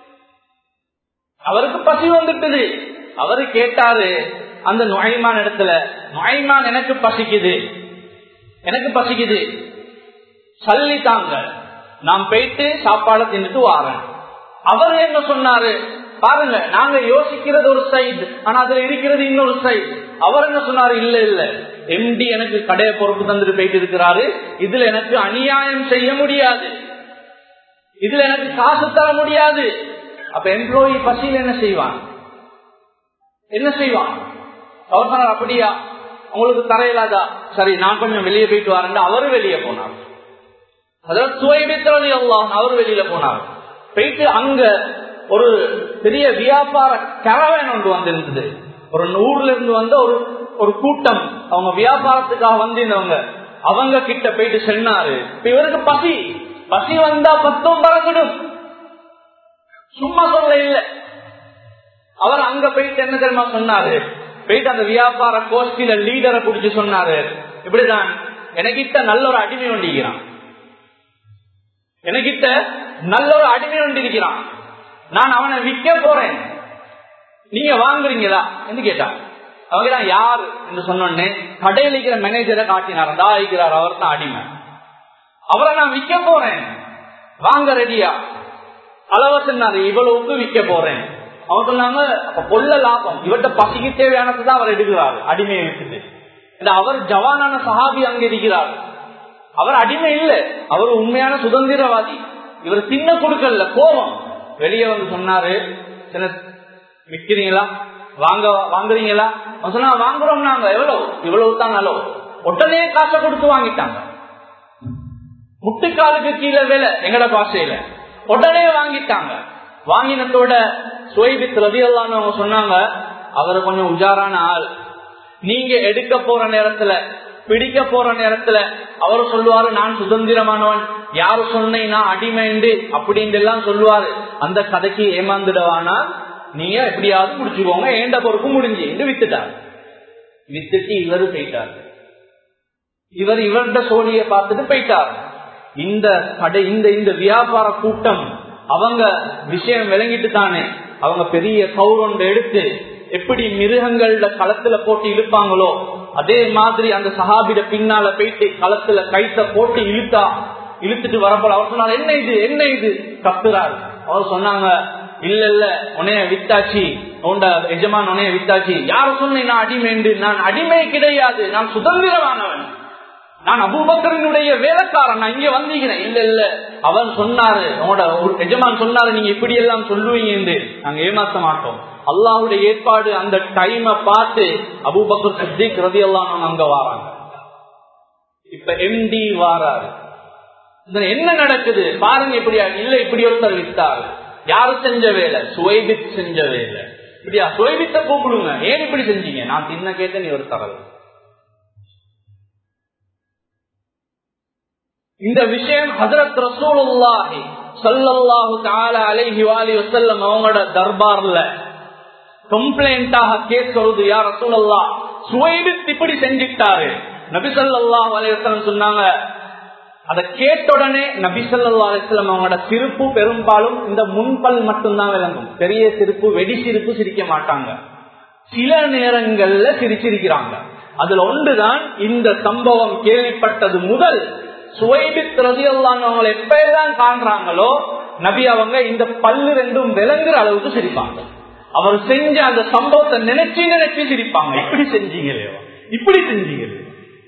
S1: அவருக்கு பசி வந்துட்டது அவரு கேட்டாரு அந்த நுழைமான் இடத்துல நுழைமான் எனக்கு பசிக்குது எனக்கு பசிக்குது சல்லி தாங்க நான் போயிட்டு சாப்பாடை தின்னுட்டு வாரேன் அவர் என்ன சொன்னாரு பாருங்க நாங்க யோசிக்கிறது ஒரு சைடு ஆனா அதுல இருக்கிறது இன்னொரு சைடு அவர் என்ன சொன்னாரு இல்ல இல்ல எம்டி எனக்கு கடைய பொறுப்பு தந்துட்டு போயிட்டு இருக்கிறாரு இதுல எனக்கு அநியாயம் செய்ய முடியாது இதுல எனக்கு காசு தர முடியாது அப்ப எம்ப்ளாயி பசியில் என்ன செய்வான் என்ன செய்வான் அவர் சொன்னார் அப்படியா உங்களுக்கு தரையிலாதா சரி நான் கொஞ்சம் வெளியே போயிட்டு வரேன் அவரு வெளியே போனார் அதாவது சுவைபித்திரதி அல்லாஹ் அவர் வெளியில போனார் போயிட்டு அங்க ஒரு பெரிய வியாபார கரவன் ஒன்று வந்திருந்தது ஒரு ஊர்ல இருந்து வந்த ஒரு ஒரு கூட்டம் அவங்க வியாபாரத்துக்காக வந்திருந்தவங்க அவங்க கிட்ட போயிட்டு சொன்னாரு இப்ப இவருக்கு பசி பசி வந்தா பத்தும் பறக்கிடும் சும்மா சொல்ல இல்ல அவர் அங்க போயிட்டு என்ன தெரியுமா சொன்னாரு போயிட்டு அந்த வியாபார கோஷ்டியில லீடரை பிடிச்சு சொன்னாரு இப்படிதான் எனக்கிட்ட நல்ல ஒரு அடிமை ஒண்டிக்கிறான் எனக்கிட்ட நல்ல ஒரு அடிமை ஒண்டிருக்கிறான் நான் அவனை விற்க போறேன் நீங்க வாங்குறீங்களா என்று கேட்டான் அவங்க யாரு என்று சொன்னோடனே கடையில் இருக்கிற மேனேஜரை காட்டினார் தான் இருக்கிறார் அவர் தான் அடிமை அவரை நான் விற்க போறேன் வாங்க ரெடியா அளவ சொன்னாரு இவ்வளவுக்கு விற்க போறேன் அவன் சொன்னாங்க அப்ப கொள்ள லாபம் இவர்கிட்ட பசிக்கு தேவையானதுதான் அவர் எடுக்கிறார் அடிமையை விட்டுட்டு இந்த அவர் ஜவானான சஹாபி அங்க இருக்கிறார் அவர் அடிமை இல்ல அவர் உண்மையான சுதந்திரவாதி இவர் சின்ன கொடுக்கல கோபம் வெளியே வந்து சொன்னாரு சில விற்கிறீங்களா வாங்க வாங்குறீங்களா அவன் சொன்னா வாங்குறோம் நாங்க எவ்வளவு இவ்வளவு தான் அளவு உடனே காசை கொடுத்து வாங்கிட்டாங்க முட்டுக்காலுக்கு கீழே வேலை எங்கட பாஷையில உடனே வாங்கிட்டாங்க வாங்கினத்தோட சுவைபித் ரதி அவங்க சொன்னாங்க அவர் கொஞ்சம் உஜாரான ஆள் நீங்க எடுக்க போற நேரத்துல பிடிக்க போற நேரத்துல அவர் சொல்லுவாரு நான் சுதந்திரமானவன் யாரு சொன்னீங்கன்னா அடிமைண்டு அப்படின்னு எல்லாம் சொல்லுவாரு அந்த கதைக்கு ஏமாந்துடவானா நீங்க எப்படியாவது முடிச்சுக்கோங்க ஏண்ட பொறுப்பு முடிஞ்சு என்று வித்துட்டார் வித்துட்டு இவரு போயிட்டார் இவர் இவர்கிட்ட சோழிய பார்த்துட்டு போயிட்டார் இந்த கடை இந்த இந்த வியாபார கூட்டம் அவங்க விஷயம் விளங்கிட்டு தானே அவங்க பெரிய கௌரவம் எடுத்து எப்படி மிருகங்கள்ல களத்துல போட்டு இழுப்பாங்களோ அதே மாதிரி அந்த சஹாபிட பின்னால போயிட்டு களத்துல கைத்த போட்டு இழுத்தா இழுத்துட்டு வரப்போல அவர் சொன்னார் என்ன இது என்ன இது கத்துறாரு அவர் சொன்னாங்க இல்ல இல்ல உனைய வித்தாச்சு உண்ட எஜமான் உனைய வித்தாச்சு யார சொன்னேன் நான் அடிமைண்டு நான் அடிமை கிடையாது நான் சுதந்திரமானவன் நான் அபூபக்கரனுடைய வேலைக்காரன் நான் இங்க வந்தீங்கிறேன் இல்ல இல்ல அவன் சொன்னாரு உங்களோட எஜமான் சொன்னாரு நீங்க இப்படி எல்லாம் சொல்லுவீங்க என்று நாங்க ஏமாத்த மாட்டோம் அல்லாஹுடைய ஏற்பாடு அந்த டைம பார்த்து அபூபக்கர் சித்திக் ரதி எல்லாம் அங்க வாராங்க இப்ப எம்டி வாராரு என்ன நடக்குது பாருங்க இப்படியா இல்ல இப்படி ஒருத்தர் வித்தாரு யாரு செஞ்ச வேலை சுவைபித் செஞ்ச வேலை இப்படியா சுவைபித்த கூப்பிடுங்க ஏன் இப்படி செஞ்சீங்க நான் தின்ன கேட்ட நீ ஒரு தரல் இந்த விஷயம் ஹசரத் ரசூலுல்லாஹி சல்லல்லாஹு தஆலா அலைஹி வாலி வஸல்லம் அவங்களோட தர்பார்ல கம்ப்ளைண்டாக கேஸ் வருது யா ரசூலுல்லாஹ் சுவைபித் இப்படி செஞ்சிட்டாரு நபி ஸல்லல்லாஹு அலைஹி வஸல்லம் சொன்னாங்க அத கேட்ட உடனே நபி ஸல்லல்லாஹு அலைஹி வஸல்லம் அவங்களோட சிரிப்பு பெரும்பாலும் இந்த முன்பல் மட்டும்தான் விளங்கும் பெரிய சிரிப்பு வெடி சிரிப்பு சிரிக்க மாட்டாங்க சில நேரங்கள்ல சிரிச்சிருக்கிறாங்க அதுல ஒன்றுதான் இந்த சம்பவம் கேள்விப்பட்டது முதல் சுவைபித் ரதி அவங்களை எப்பதான் காண்றாங்களோ நபி அவங்க இந்த பல்லு ரெண்டும் விளங்குற அளவுக்கு சிரிப்பாங்க அவர் செஞ்ச அந்த சம்பவத்தை நினைச்சு நினைச்சு சிரிப்பாங்க இப்படி செஞ்சீங்களே இப்படி செஞ்சீங்களே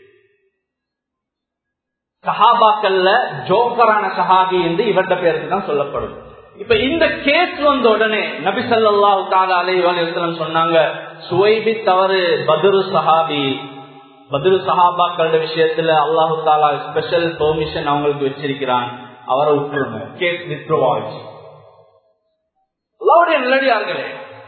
S1: சஹாபாக்கள்ல ஜோக்கரான சஹாபி என்று இவர்ட பேருக்கு தான் சொல்லப்படும் இப்ப இந்த கேஸ் வந்த உடனே நபி சல்லாஹு தாலா அலைவலம் சொன்னாங்க சுவைபி தவறு பதுரு சஹாபி பதில் சஹாபாக்களோட விஷயத்துல அல்லாஹு தாலா ஸ்பெஷல் பெர்மிஷன் அவங்களுக்கு வச்சிருக்கிறான் அவரை விட்டுருங்க கேஸ் வித்ரோவாச்சு அல்லாவுடைய நல்லடியார்களே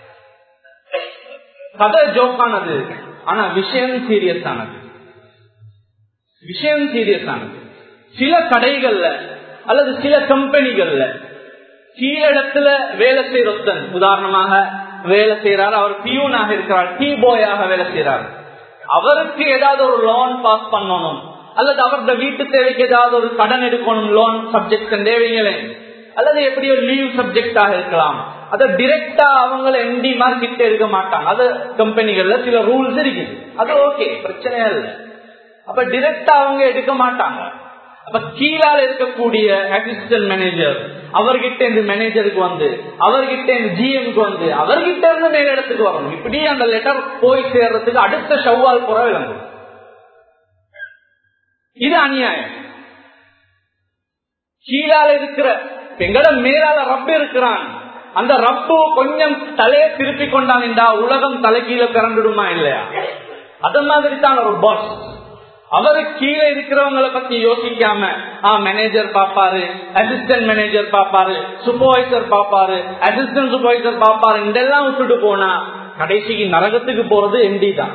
S1: கதை ஜோக்கானது ஆனா விஷயம் சீரியஸ் ஆனது விஷயம் சீரியஸ் ஆனது சில கடைகள்ல அல்லது சில கம்பெனிகள்ல கீழிடத்துல வேலை செய்யறொத்தன் உதாரணமாக வேலை செய்யறாரு அவர் பியூனாக இருக்கிறார் டீ போயாக வேலை செய்யறாரு அவருக்கு ஏதாவது ஒரு லோன் பாஸ் பண்ணணும் அல்லது அவருடைய வீட்டு தேவைக்கு ஏதாவது ஒரு கடன் எடுக்கணும் லோன் சப்ஜெக்ட் தேவைங்களே அல்லது எப்படியோ லீவ் சப்ஜெக்டாக இருக்கலாம் அதை டிரெக்டா அவங்க எம்டி மாதிரி கிட்ட இருக்க மாட்டாங்க அது கம்பெனிகள்ல சில ரூல்ஸ் இருக்குது அது ஓகே பிரச்சனையே இல்லை அப்ப டிரெக்டா அவங்க எடுக்க மாட்டாங்க அப்ப கீழால இருக்கக்கூடிய அசிஸ்டன்ட் மேனேஜர் அவர்கிட்ட இருந்து மேனேஜருக்கு வந்து அவர்கிட்ட இருந்து ஜிஎம்க்கு வந்து அவர்கிட்ட இருந்து மேல இடத்துக்கு வரணும் இப்படி அந்த லெட்டர் போய் சேர்றதுக்கு அடுத்த ஷவ்வால் புற விளங்கும் இது அநியாயம் கீழால இருக்கிற எங்கட மேலால ரப்பு இருக்கிறான் அந்த ரப்பு கொஞ்சம் தலையை திருப்பி கொண்டான்டா உலகம் தலைகீழ பிறந்துடுமா இல்லையா அது மாதிரி தான் ஒரு பாஸ் அவரு கீழே இருக்கிறவங்களை பத்தி யோசிக்காம மேனேஜர் பாப்பாரு அசிஸ்டன்ட் மேனேஜர் பாப்பாரு சூப்பர்வைசர் பாப்பாரு அசிஸ்டன்ட் சூப்பர்வைசர் பாப்பாரு இதெல்லாம் விட்டுட்டு போனா கடைசிக்கு நரகத்துக்கு போறது எம்டி தான்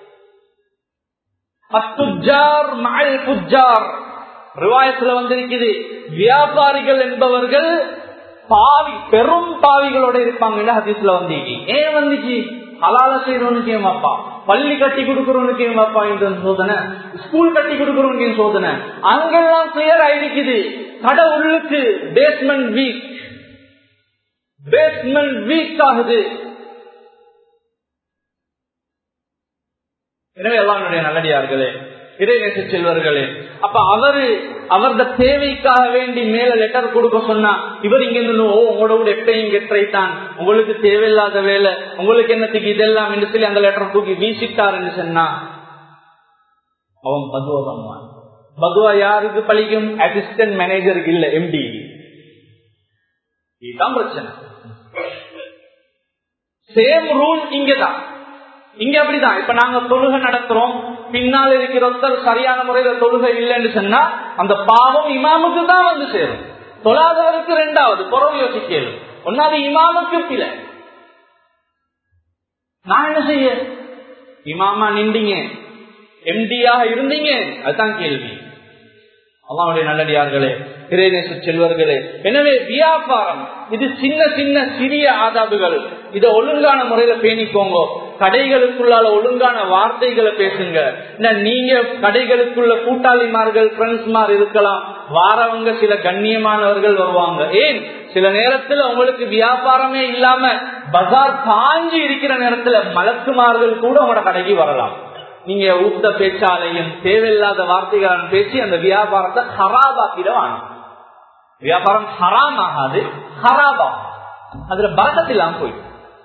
S1: ரிவாயத்துல வந்திருக்குது வியாபாரிகள் என்பவர்கள் பாவி பெரும் பாவிகளோட இருப்பாங்க ஹதீஸ்ல வந்தீங்க ஏன் வந்துச்சு ஹலால செய்யறவனுக்கு ஏன் வாப்பா பள்ளி கட்டி கொடுக்கறவனுக்கு ஏன் வாப்பா இந்த சோதனை ஸ்கூல் கட்டி கொடுக்கறவனுக்கு சோதனை அங்கெல்லாம் கிளியர் ஆயிருக்குது கடை உள்ளுக்கு பேஸ்மெண்ட் வீக் பேஸ்மெண்ட் வீக் ஆகுது எனவே எல்லாம் நல்லடியார்களே இறைநேச செல்வர்களே அப்ப அவரு அவரது தேவைக்காக வேண்டி மேல லெட்டர் கொடுக்க சொன்னா இவர் இங்க இருந்து ஓ உங்களோட கூட எப்பயும் கெட்டுறைத்தான் உங்களுக்கு தேவையில்லாத வேலை உங்களுக்கு என்னத்துக்கு இதெல்லாம் என்று சொல்லி அந்த லெட்டர் தூக்கி வீசிட்டாருன்னு சொன்னா அவன் பதுவா பண்ணுவான் பதுவா யாருக்கு பழிக்கும் அசிஸ்டன்ட் மேனேஜருக்கு இல்ல எம்டி இதுதான் பிரச்சனை சேம் ரூல் இங்கதான் இங்க அப்படிதான் இப்ப நாங்க தொழுகை நடத்துறோம் பின்னால் இருக்கிற ஒருத்தர் சரியான முறையில தொழுகை இல்லைன்னு சொன்னா அந்த பாவம் இமாமுக்கு தான் வந்து சேரும் தொழாதவருக்கு ரெண்டாவது புறவு யோசிக்கலும் ஒன்னாவது இமாமுக்கு பில நான் என்ன செய்ய இமாமா நின்றீங்க எம்டியாக இருந்தீங்க அதுதான் கேள்வி அல்லாவுடைய நல்லடியார்களே இறைநேச செல்வர்களே எனவே வியாபாரம் இது சின்ன சின்ன சிறிய ஆதாபுகள் இதை ஒழுங்கான முறையில பேணிக்கோங்க கடைகளுக்குள்ளால ஒழுங்கான வார்த்தைகளை பேசுங்க நீங்க கடைகளுக்குள்ள கூட்டாளிமார்கள் ஃப்ரெண்ட்ஸ்மார் இருக்கலாம் வாரவங்க சில கண்ணியமானவர்கள் வருவாங்க ஏன் சில நேரத்துல உங்களுக்கு வியாபாரமே இல்லாம பஜார் காஞ்சி இருக்கிற நேரத்துல மலக்குமார்கள் கூட உங்களோட கடைக்கு வரலாம் நீங்க ஊத்த பேச்சாலையும் தேவையில்லாத வார்த்தைகளால் பேசி அந்த வியாபாரத்தை ஹராபாக்கிட வாங்க வியாபாரம் ஹராம் ஆகாது ஹராபா அதுல பரக்கத்தில்லாம் போயிடும்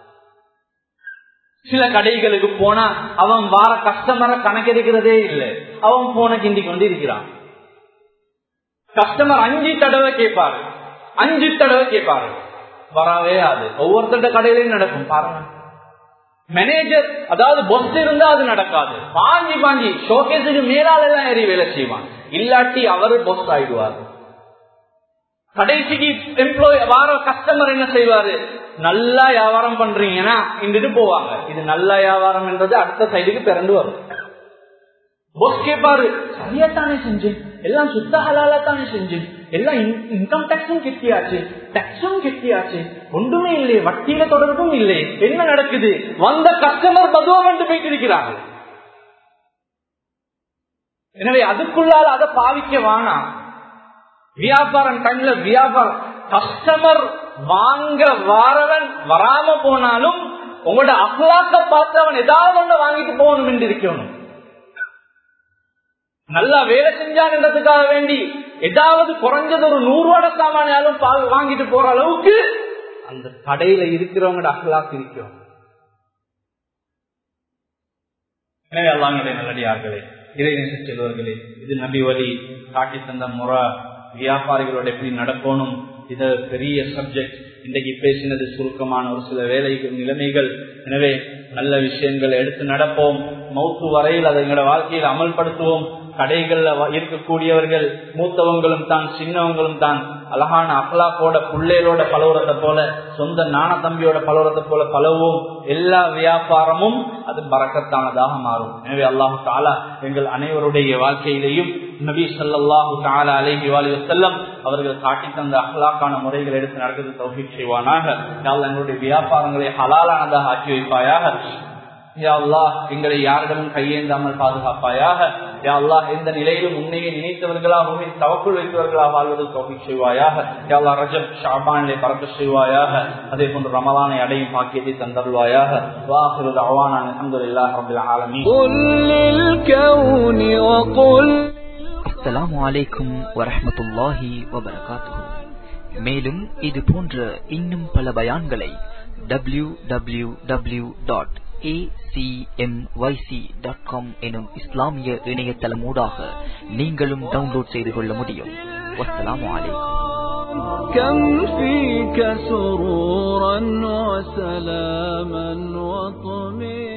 S1: சில கடைகளுக்கு போனா அவன் வார கஸ்டமரை கணக்கெடுக்கிறதே இல்லை அவன் போன கிண்டி கொண்டு இருக்கிறான் கஸ்டமர் அஞ்சு தடவை கேட்பாரு அஞ்சு தடவை கேட்பாரு வரவே ஆது ஒவ்வொருத்தட்ட கடையிலையும் நடக்கும் பாருங்க மேனேஜர் அதாவது பொஸ் இருந்தா அது நடக்காது பாஞ்சி பாஞ்சி ஷோகேஸுக்கு மேலால எல்லாம் ஏறி வேலை செய்வான் இல்லாட்டி அவரு பொஸ் ஆயிடுவார் கடைசிக்கு எம்ப்ளாய் வார கஸ்டமர் என்ன செய்வாரு நல்லா வியாபாரம் பண்றீங்கன்னா இன்றுட்டு போவாங்க இது நல்ல வியாபாரம் என்றது அடுத்த சைடுக்கு பிறந்து வரும் பொஸ் கேட்பாரு சரியாத்தானே செஞ்சேன் எல்லாம் சுத்த ஹலாலா தானே செஞ்சேன் எல்லாம் இன்கம் டாக்ஸும் கெட்டியாச்சு டாக்ஸும் கெட்டியாச்சு ஒன்றுமே இல்லையே வட்டியில தொடர்பும் இல்லை என்ன நடக்குது வந்த கஸ்டமர் பதுவா வந்து போயிட்டு இருக்கிறார்கள் எனவே அதுக்குள்ளால அதை பாவிக்க வேணாம் வியாபாரம் டைம்ல வியாபாரம் கஸ்டமர் வாங்க வாரவன் வராம போனாலும் உங்களோட அகலாக்க பார்த்து அவன் ஏதாவது ஒண்ணு வாங்கிட்டு போகணும் என்று இருக்கணும் நல்லா வேலை செஞ்சான்றதுக்காக வேண்டி ஏதாவது குறைஞ்சது ஒரு நூறு ரூபாய் சாமானியாலும் வாங்கிட்டு போற அளவுக்கு அந்த கடையில இருக்கிறவங்க அகலாக்கு இருக்கிறோம் எனவே அல்லாங்களுடைய நல்லடியார்களே இறைநேச செல்வர்களே இது நபி வழி காட்டி தந்த முறை வியாபாரிகளோட எப்படி நடக்கணும் இது பெரிய சப்ஜெக்ட் இன்றைக்கு பேசினது சுருக்கமான ஒரு சில வேலைகள் நிலைமைகள் எனவே நல்ல விஷயங்களை எடுத்து நடப்போம் மௌத்து வரையில் அதை எங்களோட வாழ்க்கையில் அமல்படுத்துவோம் கடைகள்ல இருக்கக்கூடியவர்கள் மூத்தவங்களும் தான் சின்னவங்களும் தான் அழகான அகலாக்கோட புள்ளைகளோட பலவரத்தை போல சொந்த நாண தம்பியோட பலவரத்தை போல பலவும் எல்லா வியாபாரமும் அது பறக்கத்தானதாக மாறும் எனவே அல்லாஹு தாலா எங்கள் அனைவருடைய வாழ்க்கையிலேயும் நபி சல்லாஹூ தாலா அலஹி வாலி வசல்லம் அவர்கள் காட்டி தந்த அகலாக்கான முறைகள் எடுத்து நடக்கிறது தௌஃபிக் செய்வானாக எங்களுடைய வியாபாரங்களை ஹலாலானதாக ஆக்கி வைப்பாயாக எங்களை யார்களும் கையேந்தாமல் பாதுகாப்பாயாக யா அல்லாஹ் எந்த நிலையிலும் உன்னையே நினைத்தவர்களாக உன்னை தவக்குள் வைத்தவர்களாக வாழ்வது தோப்பி செய்வாயாக யா அல்லா ரஜப் ஷாபானிலே பறக்க செய்வாயாக அதே போன்று ரமலானை அடையும் பாக்கியத்தை தந்தருவாயாக வாஹிரு அவானா அல்ஹம்துலில்லாஹ் ரப்பில் ஆலமீன்
S2: அஸ்ஸலாமு அலைக்கும் வரஹ்மத்துல்லாஹி வபரகாத்துஹு மேலும் இது போன்ற இன்னும் பல பயான்களை W W W dot acmyc.com எனும் இஸ்லாமிய இணையதளமூடாக நீங்களும் டவுன்லோட் செய்து கொள்ள முடியும் வஸ்ஸலாமு அலைக்கும்
S3: كم فيك سرورا وسلاما وطمئنا